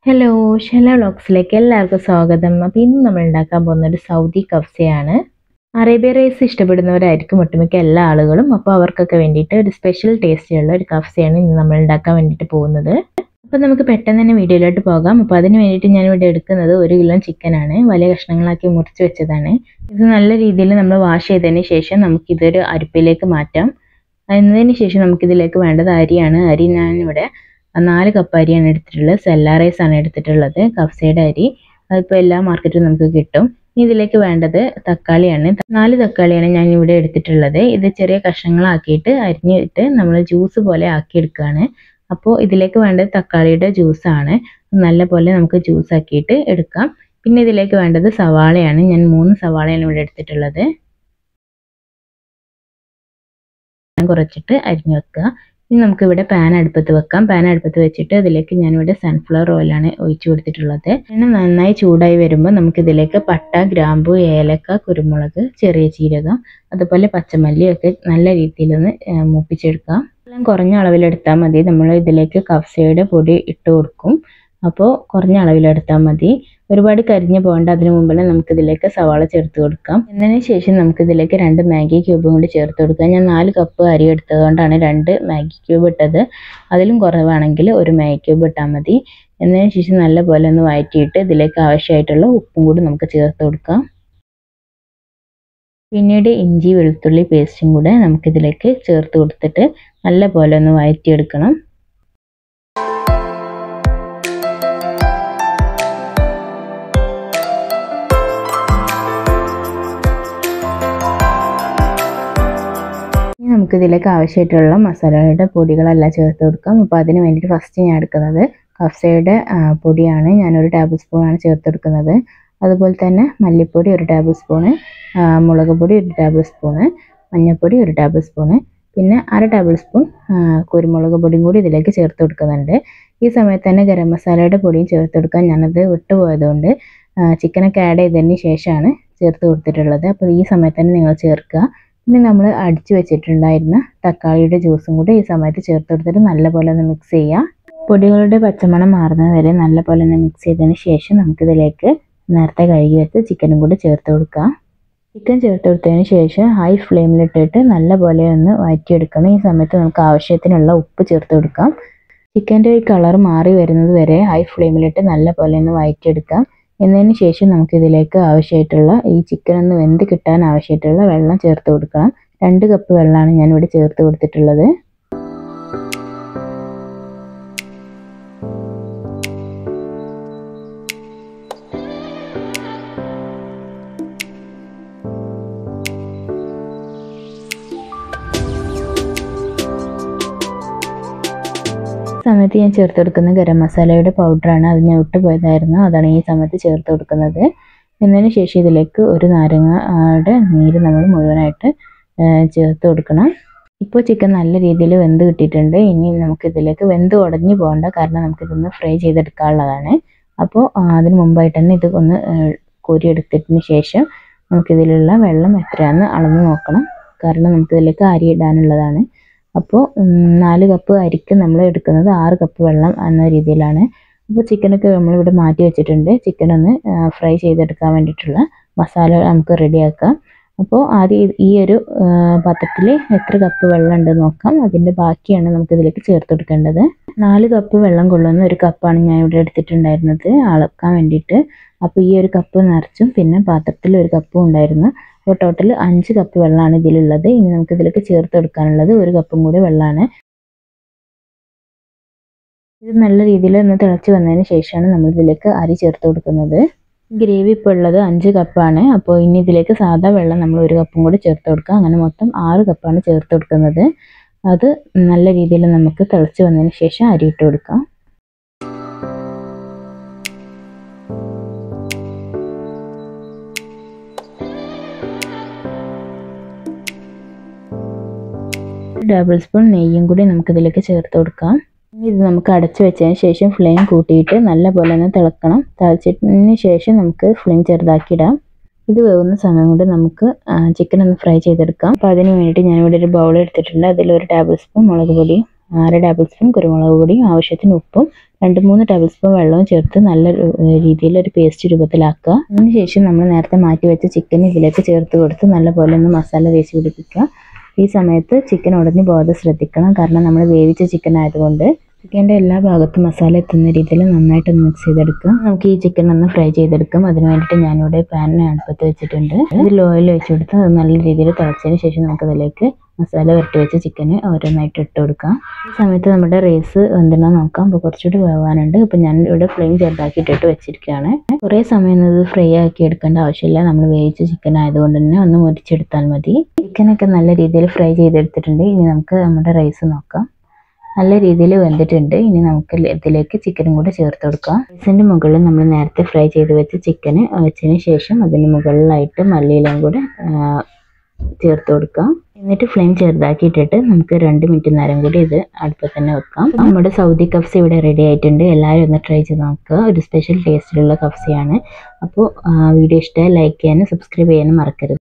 hello ഷെല വ്ളോഗ്സിലേക്ക് എല്ലാവർക്കും സ്വാഗതം അപ്പോൾ ഇന്ന് നമ്മൾ ഉണ്ടാക്കാൻ പോകുന്ന ഒരു സൗദി കഫ്സയാണ് അറേബ്യ റൈസ് ഇഷ്ടപ്പെടുന്നവരായിരിക്കും ഒട്ടുമിക്ക എല്ലാ ആളുകളും അപ്പോൾ അവർക്കൊക്കെ വേണ്ടിയിട്ട് ഒരു സ്പെഷ്യൽ ടേസ്റ്റിലുള്ള ഒരു കഫ്സയാണ് ഇന്ന് നമ്മൾ ഉണ്ടാക്കാൻ വേണ്ടിയിട്ട് പോകുന്നത് അപ്പോൾ നമുക്ക് പെട്ടെന്ന് തന്നെ വീഡിയോയിലോട്ട് പോകാം അപ്പോൾ അതിന് വേണ്ടിയിട്ട് ഞാനിവിടെ എടുക്കുന്നത് ഒരു കിലോ ചിക്കനാണ് വലിയ കഷ്ണങ്ങളാക്കി മുറിച്ച് വെച്ചതാണ് ഇത് നല്ല രീതിയിൽ നമ്മൾ വാഷ് ചെയ്തതിന് ശേഷം നമുക്കിതൊരു അരിപ്പിലേക്ക് മാറ്റാം എന്നതിന് ശേഷം നമുക്കിതിലേക്ക് വേണ്ടത് അരിയാണ് അരി ഞാനിവിടെ നാല് കപ്പ് അരിയാണ് എടുത്തിട്ടുള്ളത് സെല്ല റൈസ് ആണ് എടുത്തിട്ടുള്ളത് കഫ്സയുടെ അരി അതിപ്പോൾ എല്ലാ മാർക്കറ്റിലും നമുക്ക് കിട്ടും ഇനി ഇതിലേക്ക് വേണ്ടത് തക്കാളിയാണ് നാല് തക്കാളിയാണ് ഞാൻ ഇവിടെ എടുത്തിട്ടുള്ളത് ഇത് ചെറിയ കഷ്ണങ്ങളാക്കിയിട്ട് അരിഞ്ഞിട്ട് നമ്മൾ ജ്യൂസ് പോലെ ആക്കിയെടുക്കുകയാണ് അപ്പോൾ ഇതിലേക്ക് വേണ്ടത് തക്കാളിയുടെ ജ്യൂസാണ് നല്ല പോലെ നമുക്ക് ജ്യൂസ് ആക്കിയിട്ട് എടുക്കാം പിന്നെ ഇതിലേക്ക് വേണ്ടത് സവാളയാണ് ഞാൻ മൂന്ന് സവാളയാണ് ഇവിടെ എടുത്തിട്ടുള്ളത് കുറച്ചിട്ട് അരിഞ്ഞു വെക്കുക ഇനി നമുക്കിവിടെ പാൻ അടുപ്പത്ത് വെക്കാം പാൻ അടുപ്പത്ത് വെച്ചിട്ട് അതിലേക്ക് ഞാനിവിടെ സൺഫ്ലവർ ഓയിലാണ് ഒഴിച്ചു കൊടുത്തിട്ടുള്ളത് എണ്ണ നന്നായി ചൂടായി വരുമ്പോൾ നമുക്കിതിലേക്ക് പട്ട ഗ്രാമ്പു ഏലക്ക കുരുമുളക് ചെറിയ ജീരകം അതുപോലെ പച്ചമല്ലി ഒക്കെ നല്ല രീതിയിലൊന്ന് മൂപ്പിച്ചെടുക്കാം എല്ലാം കുറഞ്ഞ അളവിലെടുത്താൽ മതി നമ്മൾ ഇതിലേക്ക് കഫ്സയുടെ പൊടി ഇട്ട് കൊടുക്കും അപ്പോൾ കുറഞ്ഞ അളവിലെടുത്താൽ മതി ഒരുപാട് കരിഞ്ഞു പോകേണ്ട അതിനു മുമ്പ് തന്നെ നമുക്കിതിലേക്ക് സവാള ചേർത്ത് കൊടുക്കാം എന്നതിന് ശേഷം നമുക്കിതിലേക്ക് രണ്ട് മാഗി ക്യൂബും കൂടി ചേർത്ത് കൊടുക്കാം ഞാൻ നാല് കപ്പ് അരി എടുത്തതുകൊണ്ടാണ് രണ്ട് മാഗി ക്യൂബ് ഇട്ടത് അതിലും കുറവാണെങ്കിൽ ഒരു മാഗി ക്യൂബ് ഇട്ടാൽ മതി എന്നതിന് ശേഷം നല്ല പോലെ ഒന്ന് വഴറ്റിയിട്ട് ഇതിലേക്ക് ആവശ്യമായിട്ടുള്ള ഉപ്പും കൂടി നമുക്ക് ചേർത്ത് കൊടുക്കാം പിന്നീട് ഇഞ്ചി വെളുത്തുള്ളി പേസ്റ്റും കൂടെ നമുക്കിതിലേക്ക് ചേർത്ത് കൊടുത്തിട്ട് നല്ല പോലെ ഒന്ന് വഴറ്റിയെടുക്കണം ഇനി നമുക്കിതിലേക്ക് ആവശ്യമായിട്ടുള്ള മസാലയുടെ പൊടികളെല്ലാം ചേർത്ത് കൊടുക്കാം അപ്പോൾ അതിന് വേണ്ടിയിട്ട് ഫസ്റ്റ് ഞാൻ എടുക്കുന്നത് കഫ്സയുടെ പൊടിയാണ് ഞാനൊരു ടേബിൾ സ്പൂണാണ് ചേർത്ത് കൊടുക്കുന്നത് അതുപോലെ തന്നെ മല്ലിപ്പൊടി ഒരു ടേബിൾ സ്പൂണ് മുളക് പൊടി ഒരു ടേബിൾ സ്പൂണ് മഞ്ഞൾപ്പൊടി ഒരു ടേബിൾ സ്പൂണ് പിന്നെ അര ടേബിൾ സ്പൂൺ കുരുമുളക് പൊടിയും കൂടി ഇതിലേക്ക് ചേർത്ത് കൊടുക്കുന്നുണ്ട് ഈ സമയത്ത് തന്നെ ഗരം മസാലയുടെ പൊടിയും ചേർത്ത് കൊടുക്കാൻ ഞാനത് വിട്ടുപോയതുകൊണ്ട് ചിക്കനൊക്കെ ആഡ് ചെയ്തതിന് ശേഷമാണ് ചേർത്ത് കൊടുത്തിട്ടുള്ളത് അപ്പോൾ ഈ സമയത്ത് തന്നെ നിങ്ങൾ ചേർക്കുക പിന്നെ നമ്മൾ അടിച്ചു വെച്ചിട്ടുണ്ടായിരുന്ന തക്കാളിയുടെ ജ്യൂസും കൂടി ഈ സമയത്ത് ചേർത്ത് കൊടുത്തിട്ട് നല്ലപോലെ ഒന്ന് മിക്സ് ചെയ്യുക പൊടികളുടെ പച്ചമണം മാറുന്നത് വരെ നല്ലപോലെ ഒന്ന് മിക്സ് ചെയ്തതിന് ശേഷം നമുക്കിതിലേക്ക് നേരത്തെ കഴുകി വെച്ച് ചിക്കനും കൂടി ചേർത്ത് കൊടുക്കുക ചിക്കൻ ചേർത്ത് കൊടുത്തതിന് ശേഷം ഹൈ ഫ്ലെയിമിലിട്ടിട്ട് നല്ലപോലെ ഒന്ന് വഴറ്റിയെടുക്കണം ഈ സമയത്ത് നമുക്ക് ആവശ്യത്തിനുള്ള ഉപ്പ് ചേർത്ത് കൊടുക്കാം ചിക്കൻ്റെ ഈ കളർ മാറി വരുന്നത് വരെ ഹൈ ഫ്ലെയിമിലിട്ട് നല്ലപോലെ ഒന്ന് വഴറ്റിയെടുക്കാം എന്നതിന് ശേഷം നമുക്കിതിലേക്ക് ആവശ്യമായിട്ടുള്ള ഈ ചിക്കൻ ഒന്ന് വെന്ത് കിട്ടാൻ ആവശ്യമായിട്ടുള്ള വെള്ളം ചേർത്ത് കൊടുക്കണം രണ്ട് കപ്പ് വെള്ളമാണ് ഞാനിവിടെ ചേർത്ത് കൊടുത്തിട്ടുള്ളത് സമയത്ത് ഞാൻ ചേർത്ത് കൊടുക്കുന്ന ഗരം മസാലയുടെ പൗഡറാണ് അത് ഞാൻ വിട്ടുപോയതായിരുന്നു അതാണ് ഈ സമയത്ത് ചേർത്ത് കൊടുക്കുന്നത് എന്നതിന് ശേഷം ഇതിലേക്ക് ഒരു നാരങ്ങയുടെ നീര് നമ്മൾ മുഴുവനായിട്ട് ചേർത്ത് കൊടുക്കണം ഇപ്പോൾ ചിക്കൻ നല്ല രീതിയിൽ വെന്ത് കിട്ടിയിട്ടുണ്ട് ഇനി നമുക്കിതിലേക്ക് വെന്ത് ഉടഞ്ഞു പോകണ്ട കാരണം നമുക്കിതൊന്ന് ഫ്രൈ ചെയ്തെടുക്കാനുള്ളതാണ് അപ്പോൾ അതിന് മുമ്പായിട്ട് തന്നെ ഇത് ഒന്ന് കോരിയെടുത്തതിന് ശേഷം നമുക്കിതിലുള്ള വെള്ളം എത്രയാണെന്ന് അളന്ന് നോക്കണം കാരണം നമുക്കിതിലേക്ക് അരി ഇടാനുള്ളതാണ് അപ്പോൾ നാല് കപ്പ് അരിക്ക് നമ്മൾ എടുക്കുന്നത് ആറ് കപ്പ് വെള്ളം എന്ന രീതിയിലാണ് അപ്പോൾ ചിക്കനൊക്കെ നമ്മളിവിടെ മാറ്റി വെച്ചിട്ടുണ്ട് ചിക്കൻ ഒന്ന് ഫ്രൈ ചെയ്തെടുക്കാൻ വേണ്ടിയിട്ടുള്ള മസാല നമുക്ക് റെഡിയാക്കാം അപ്പോൾ ആദ്യം ഈ ഒരു പാത്രത്തിൽ എത്ര കപ്പ് വെള്ളം ഉണ്ട് നോക്കാം അതിൻ്റെ ബാക്കിയാണ് നമുക്ക് ഇതിലേക്ക് ചേർത്ത് കൊടുക്കേണ്ടത് നാല് കപ്പ് വെള്ളം കൊള്ളുന്ന ഒരു കപ്പാണ് ഞാൻ ഇവിടെ എടുത്തിട്ടുണ്ടായിരുന്നത് അളക്കാൻ വേണ്ടിയിട്ട് അപ്പോൾ ഈ ഒരു കപ്പ് നിറച്ചും പിന്നെ പാത്രത്തിൽ ഒരു കപ്പും ഉണ്ടായിരുന്നു അപ്പോൾ ടോട്ടൽ അഞ്ച് കപ്പ് വെള്ളമാണ് ഇതിലുള്ളത് ഇനി നമുക്ക് ഇതിലേക്ക് ചേർത്ത് കൊടുക്കാനുള്ളത് ഒരു കപ്പും കൂടി വെള്ളമാണ് ഇത് നല്ല രീതിയിൽ ഒന്ന് തിളച്ച് വന്നതിന് ശേഷമാണ് നമ്മൾ ഇതിലേക്ക് അരി ചേർത്ത് കൊടുക്കുന്നത് ഗ്രേവി ഇപ്പോൾ ഉള്ളത് അഞ്ച് കപ്പാണ് അപ്പോൾ ഇനി ഇതിലേക്ക് സാധാ വെള്ളം നമ്മൾ ഒരു കപ്പും കൂടി ചേർത്ത് കൊടുക്കുക അങ്ങനെ മൊത്തം ആറ് കപ്പാണ് ചേർത്ത് കൊടുക്കുന്നത് അത് നല്ല രീതിയിൽ നമുക്ക് തിളച്ച് വന്നതിന് ശേഷം അരി ഇട്ട് കൊടുക്കാം ടേബിൾ സ്പൂൺ നെയ്യും കൂടി നമുക്കിതിലേക്ക് ചേർത്ത് കൊടുക്കാം ഇത് നമുക്ക് അടച്ചു വെച്ചതിന് ശേഷം ഫ്ലെയിം കൂട്ടിയിട്ട് നല്ല പോലെ ഒന്ന് തിളക്കണം തിളച്ചതിന് ശേഷം നമുക്ക് ഫ്ലെയിം ചെറുതാക്കിയിടാം ഇത് വേവുന്ന സമയം കൊണ്ട് നമുക്ക് ചിക്കൻ ഒന്ന് ഫ്രൈ ചെയ്തെടുക്കാം അപ്പോൾ അതിന് വേണ്ടിയിട്ട് ഞാനിവിടെ ഒരു ബൗൾ എടുത്തിട്ടുണ്ട് അതിൽ ഒരു ടേബിൾ സ്പൂൺ മുളക് പൊടിയും അര ടേബിൾ സ്പൂൺ കുരുമുളക് പൊടിയും ആവശ്യത്തിന് ഉപ്പും രണ്ട് മൂന്ന് ടേബിൾ സ്പൂൺ വെള്ളവും ചേർത്ത് നല്ല രീതിയിൽ ഒരു പേസ്റ്റ് രൂപത്തിലാക്കുക അതിനുശേഷം നമ്മൾ നേരത്തെ മാറ്റി വെച്ച ചിക്കൻ ഇതിലേക്ക് ചേർത്ത് കൊടുത്ത് നല്ലപോലെ ഒന്ന് മസാല തേച്ച് പിടിപ്പിക്കുക ഈ സമയത്ത് ചിക്കൻ ഉടഞ്ഞു പോകാതെ ശ്രദ്ധിക്കണം കാരണം നമ്മൾ വേവിച്ച ചിക്കൻ ആയതുകൊണ്ട് ചിക്കൻ്റെ എല്ലാ ഭാഗത്തും മസാല എത്തുന്ന രീതിയിൽ നന്നായിട്ട് മിക്സ് ചെയ്തെടുക്കുക നമുക്ക് ഈ ചിക്കൻ ഒന്ന് ഫ്രൈ ചെയ്തെടുക്കാം അതിന് വേണ്ടിയിട്ട് ഞാനിവിടെ പാൻ അടുപ്പത്ത് വെച്ചിട്ടുണ്ട് ഇതിൽ ഓയിൽ വെച്ച് കൊടുത്ത് അത് നല്ല രീതിയിൽ തിളച്ചതിന് ശേഷം നമുക്ക് അതിലേക്ക് മസാല വരട്ടി വെച്ച ചിക്കന് ഓരോന്നായിട്ട് ഇട്ട് കൊടുക്കാം ഈ സമയത്ത് നമ്മുടെ റൈസ് എന്തിനാ നോക്കാം അപ്പോൾ കുറച്ചുകൂടി വേവാനുണ്ട് അപ്പോൾ ഞാൻ ഇവിടെ ഫ്ലെയിം ചെറുതാക്കി ഇട്ടിട്ട് വെച്ചിരിക്കുകയാണ് കുറേ സമയം ഇത് ഫ്രൈ ആക്കി എടുക്കേണ്ട ആവശ്യമില്ല നമ്മൾ വേവിച്ച ചിക്കൻ ആയതുകൊണ്ട് തന്നെ ഒന്ന് മുരിച്ചെടുത്താൽ മതി ചിക്കനൊക്കെ നല്ല രീതിയിൽ ഫ്രൈ ചെയ്തെടുത്തിട്ടുണ്ട് ഇനി നമുക്ക് നമ്മുടെ റൈസ് നോക്കാം നല്ല രീതിയിൽ വെന്തിട്ടുണ്ട് ഇനി നമുക്ക് ഇതിലേക്ക് ചിക്കനും കൂടെ ചേർത്ത് കൊടുക്കാം റൈസിൻ്റെ മുകളിൽ നമ്മൾ നേരത്തെ ഫ്രൈ ചെയ്ത് വെച്ച ചിക്കന് വെച്ചതിന് ശേഷം അതിന് മുകളിലായിട്ട് മല്ലിയിലയും കൂടെ ചേർത്ത് കൊടുക്കാം എന്നിട്ട് ഫ്ലെയിം ചെറുതാക്കിയിട്ടിട്ട് നമുക്ക് രണ്ട് മിനിറ്റ് നേരം കൂടി ഇത് അടുപ്പത്ത് തന്നെ വെക്കാം നമ്മുടെ സൗദി കഫ്സ ഇവിടെ റെഡി ആയിട്ടുണ്ട് എല്ലാവരും ഒന്ന് ട്രൈ ചെയ്ത് നോക്കുക ഒരു സ്പെഷ്യൽ ടേസ്റ്റിലുള്ള കഫ്സയാണ് അപ്പോൾ വീഡിയോ ഇഷ്ടമായി ലൈക്ക് ചെയ്യാനും സബ്സ്ക്രൈബ് ചെയ്യാനും മറക്കരുത്